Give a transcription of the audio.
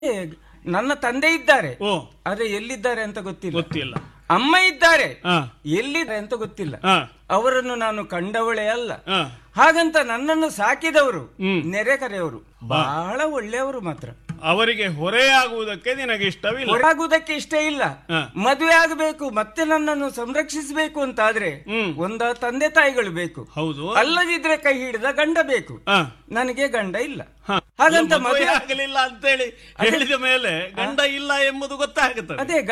ಏ, ನನ್ನ ತಂದೆ ಇದ್ದಾರೆ ಓ ಆದ್ರೆ ಎಲ್ಲಿದ್ದಾರೆ ಅಂತ ಗೊತ್ತಿಲ್ಲ ಗೊತ್ತಿಲ್ಲ ಅಮ್ಮ ಇದ್ದಾರೆ ಹಾ ಎಲ್ಲಿದ್ದಾರೆ ಅಂತ ಗೊತ್ತಿಲ್ಲ ಹಾ ಅವರನ್ನು ನಾನು ಕಂಡವಳೇ ಅಲ್ಲ ಹಾ ಹಾಗಂತ ನನ್ನನ್ನು ಸಾಕಿದವರು ಹ್ಮ್. ನೆರೆಕರೆಯವರು ಬಹಳ ಒಳ್ಳೆಯವರು ಮಾತ್ರ ಅವರಿಗೆ ಹೊರೆಯಾಗುವುದಕ್ಕೆ ನಿನಗೆ ಇಷ್ಟವಿಲ್ಲ ಹೊರಾಗುವುದಕ್ಕೆ ಇಷ್ಟ ಇಲ್ಲ ಹಾ. ಮದುವೆ ಆಗಬೇಕು ಮತ್ತೆ ನನ್ನನ್ನು ಸಂರಕ್ಷಿಸಬೇಕು ಅಂತಾದ್ರೆ ಹ್ಮ್. ಒಂದ ತಂದೆ ತಾಯಿಗಳು ಬೇಕು ಹೌದು ಅಲ್ಲದಿದ್ರೆ ಕೈ ಹಿಡಿದ ಗಂಡ ಬೇಕು ಹಾ ನನಗೆ ಗಂಡ ಇಲ್ಲ ಹಾ. ಹಾಗಂತ ಮದುವೆ ಮದುವೆ ಆಗಲಿಲ್ಲ ಅಂತೇಳಿ ಹೇಳಿದ ಮೇಲೆ ಗಂಡ ಇಲ್ಲ ಎಂಬುದು ಗೊತ್ತಾಗುತ್ತದೆ ಅದೇ